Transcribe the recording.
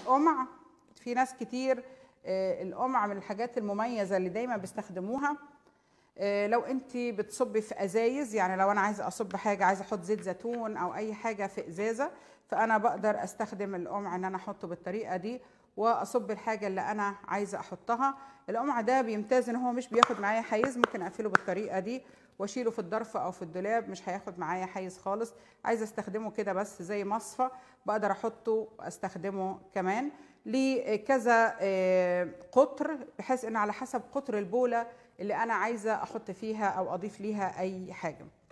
القمع في ناس كتير آه، القمع من الحاجات المميزه اللي دايما بيستخدموها آه، لو انت بتصبي في ازايز يعني لو انا عايزه اصب حاجه عايزه احط زيت زيتون او اي حاجه في ازازه فانا بقدر استخدم القمع ان انا احطه بالطريقه دي واصب الحاجه اللي انا عايزه احطها القمع ده بيمتاز ان هو مش بياخد معايا حيز ممكن اقفله بالطريقه دي واشيله في الضرف او في الدولاب مش هياخد معايا حيز خالص عايزه استخدمه كده بس زي مصفى بقدر احطه واستخدمه كمان لكذا آه، قطر بحيث ان على حسب قطر البوله اللي انا عايزه احط فيها او اضيف ليها اي حاجه